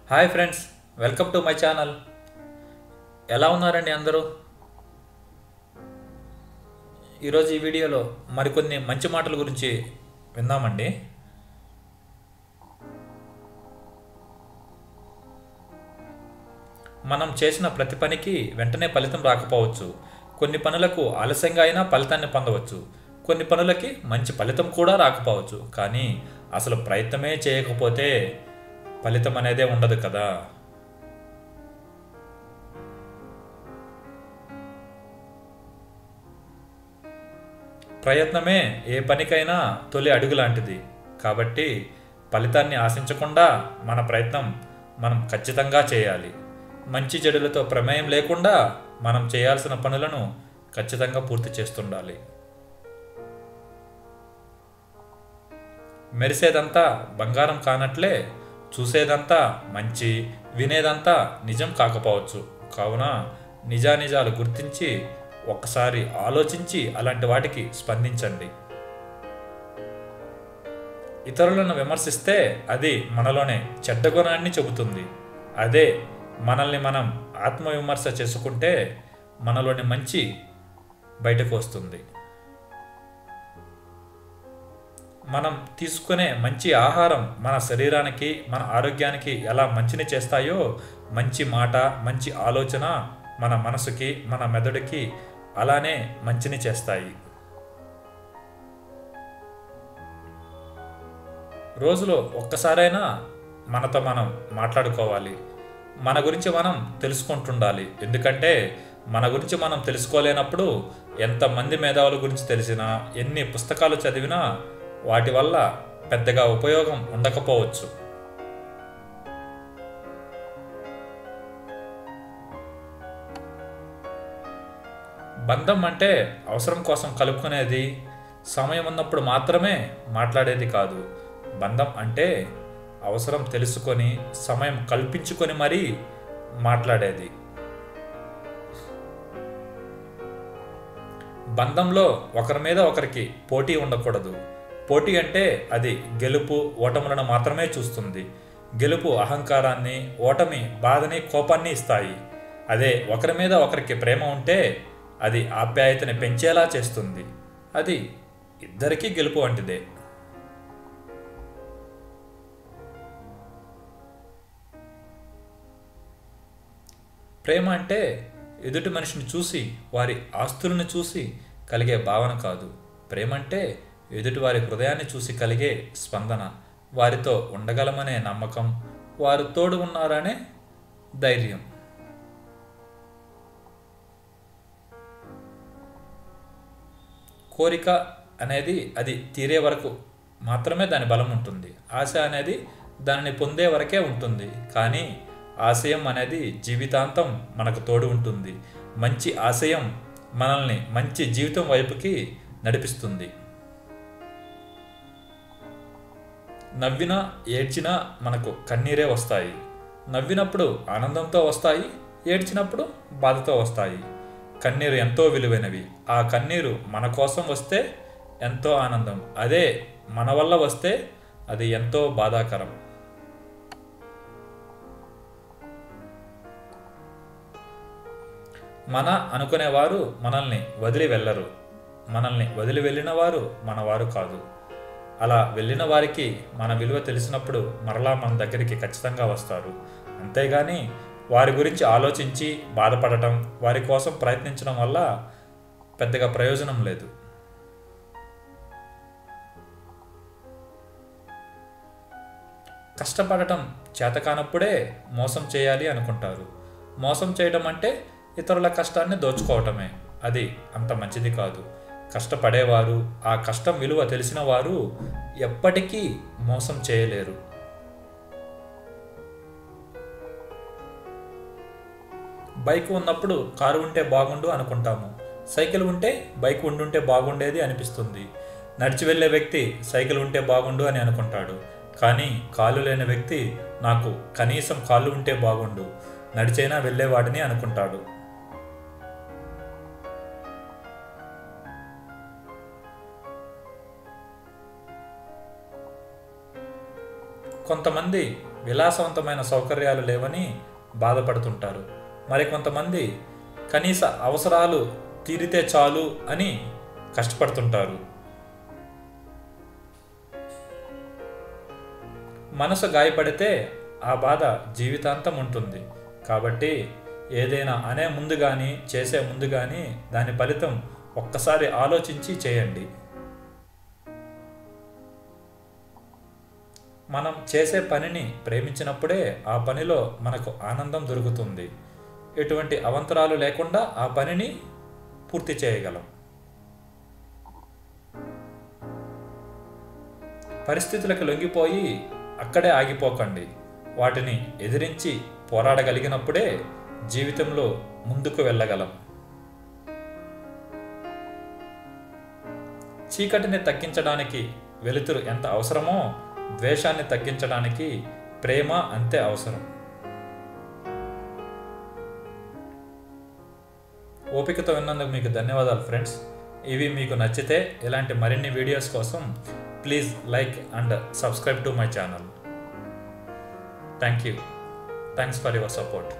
hi friends welcome to my channel ఎలా ఉన్నారండి అందరూ ఈరోజు ఈ వీడియోలో మరికొన్ని మంచి మాటల గురించి విందామండి మనం చేసిన ప్రతి పనికి వెంటనే ఫలితం రాకపోవచ్చు కొన్ని పనులకు ఆలస్యంగా అయినా ఫలితాన్ని పొందవచ్చు కొన్ని పనులకి మంచి ఫలితం కూడా రాకపోవచ్చు కానీ అసలు ప్రయత్నమే చేయకపోతే ఫలితం అనేదే ఉండదు కదా ప్రయత్నమే ఏ పనికైనా తొలి అడుగు లాంటిది కాబట్టి ఫలితాన్ని ఆశించకుండా మన ప్రయత్నం మనం ఖచ్చితంగా చేయాలి మంచి చెడులతో ప్రమేయం లేకుండా మనం చేయాల్సిన పనులను ఖచ్చితంగా పూర్తి చేస్తుండాలి మెరిసేదంతా బంగారం కానట్లే చూసేదంతా మంచి వినేదంతా నిజం కాకపోవచ్చు కావున నిజానిజాలు గుర్తించి ఒక్కసారి ఆలోచించి అలాంటి వాటికి స్పందించండి ఇతరులను విమర్శిస్తే అది మనలోనే చెడ్డ గుణాన్ని చెబుతుంది అదే మనల్ని మనం ఆత్మవిమర్శ చేసుకుంటే మనలోని మంచి బయటకు వస్తుంది మనం తీసుకునే మంచి ఆహారం మన శరీరానికి మన ఆరోగ్యానికి ఎలా మంచిని చేస్తాయో మంచి మాట మంచి ఆలోచన మన మనసుకి మన మెదడుకి అలానే మంచిని చేస్తాయి రోజులో ఒక్కసారైనా మనతో మనం మాట్లాడుకోవాలి మన గురించి మనం తెలుసుకుంటుండాలి ఎందుకంటే మన గురించి మనం తెలుసుకోలేనప్పుడు ఎంతమంది మేధావుల గురించి తెలిసినా ఎన్ని పుస్తకాలు చదివినా వాటి వల్ల పెద్దగా ఉపయోగం ఉండకపోవచ్చు బంధం అంటే అవసరం కోసం కలుపుకునేది సమయం ఉన్నప్పుడు మాత్రమే మాట్లాడేది కాదు బంధం అంటే అవసరం తెలుసుకొని సమయం కల్పించుకొని మరీ మాట్లాడేది బంధంలో ఒకరి మీద ఒకరికి పోటీ ఉండకూడదు పోటీ అంటే అది గెలుపు ఓటములను మాత్రమే చూస్తుంది గెలుపు అహంకారాన్ని ఓటమి బాధని కోపాన్ని ఇస్తాయి అదే ఒకరి మీద ఒకరికి ప్రేమ ఉంటే అది ఆప్యాయతని పెంచేలా చేస్తుంది అది ఇద్దరికీ గెలుపు వంటిదే ప్రేమ అంటే ఎదుటి మనిషిని చూసి వారి ఆస్తులను చూసి కలిగే భావన కాదు ప్రేమ అంటే ఎదుటి వారి హృదయాన్ని చూసి కలిగే స్పందన వారితో ఉండగలమనే నమ్మకం వారు తోడు ఉన్నారనే ధైర్యం కోరిక అనేది అది తీరే వరకు మాత్రమే దాని బలం ఉంటుంది ఆశ అనేది దానిని పొందే వరకే ఉంటుంది కానీ ఆశయం అనేది జీవితాంతం మనకు తోడు ఉంటుంది మంచి ఆశయం మనల్ని మంచి జీవితం వైపుకి నడిపిస్తుంది నవ్వినా ఏడ్చినా మనకు కన్నీరే వస్తాయి నవ్వినప్పుడు ఆనందంతో వస్తాయి ఏడ్చినప్పుడు బాధతో వస్తాయి కన్నీరు ఎంతో విలువైనవి ఆ కన్నీరు మన కోసం వస్తే ఎంతో ఆనందం అదే మన వల్ల వస్తే అది ఎంతో బాధాకరం మన అనుకునేవారు మనల్ని వదిలి వెళ్ళరు మనల్ని వదిలి వెళ్ళిన వారు మనవారు కాదు అలా వెళ్ళిన వారికి మన విలువ తెలిసినప్పుడు మరలా మన దగ్గరికి ఖచ్చితంగా వస్తారు అంతేగాని వారి గురించి ఆలోచించి బాధపడటం వారి కోసం ప్రయత్నించడం వల్ల పెద్దగా ప్రయోజనం లేదు కష్టపడటం చేతకానప్పుడే మోసం చేయాలి అనుకుంటారు మోసం చేయడం అంటే ఇతరుల కష్టాన్ని దోచుకోవటమే అది అంత మంచిది కాదు కష్టపడేవారు ఆ కష్టం విలువ తెలిసిన వారు ఎప్పటికీ మోసం చేయలేరు బైక్ ఉన్నప్పుడు కారు ఉంటే బాగుండు అనుకుంటాము సైకిల్ ఉంటే బైక్ ఉండుంటే బాగుండేది అనిపిస్తుంది నడిచి వెళ్ళే వ్యక్తి సైకిల్ ఉంటే బాగుండు అని అనుకుంటాడు కానీ కాళ్ళు లేని వ్యక్తి నాకు కనీసం కాళ్ళు ఉంటే బాగుండు నడిచైనా వెళ్ళేవాడిని అనుకుంటాడు కొంతమంది విలాసవంతమైన సౌకర్యాలు లేవని బాధపడుతుంటారు మరికొంతమంది కనీస అవసరాలు తీరితే చాలు అని కష్టపడుతుంటారు మనసు గాయపడితే ఆ బాధ జీవితాంతం ఉంటుంది కాబట్టి ఏదైనా అనే ముందు కానీ చేసే ముందు కానీ దాని ఫలితం ఒక్కసారి ఆలోచించి చేయండి మనం చేసే పనిని ప్రేమించినప్పుడే ఆ పనిలో మనకు ఆనందం దొరుకుతుంది ఎటువంటి అవంతరాలు లేకుండా ఆ పనిని పూర్తి చేయగలం పరిస్థితులకు లొంగిపోయి అక్కడే ఆగిపోకండి వాటిని ఎదిరించి పోరాడగలిగినప్పుడే జీవితంలో ముందుకు వెళ్ళగలం చీకటిని తగ్గించడానికి వెలుతురు ఎంత అవసరమో ద్వేషాన్ని తగ్గించడానికి ప్రేమ అంతే అవసరం ఓపికతో విన్నందుకు మీకు ధన్యవాదాలు ఫ్రెండ్స్ ఇవి మీకు నచ్చితే ఇలాంటి మరిన్ని వీడియోస్ కోసం please like and subscribe to my channel thank you thanks for your support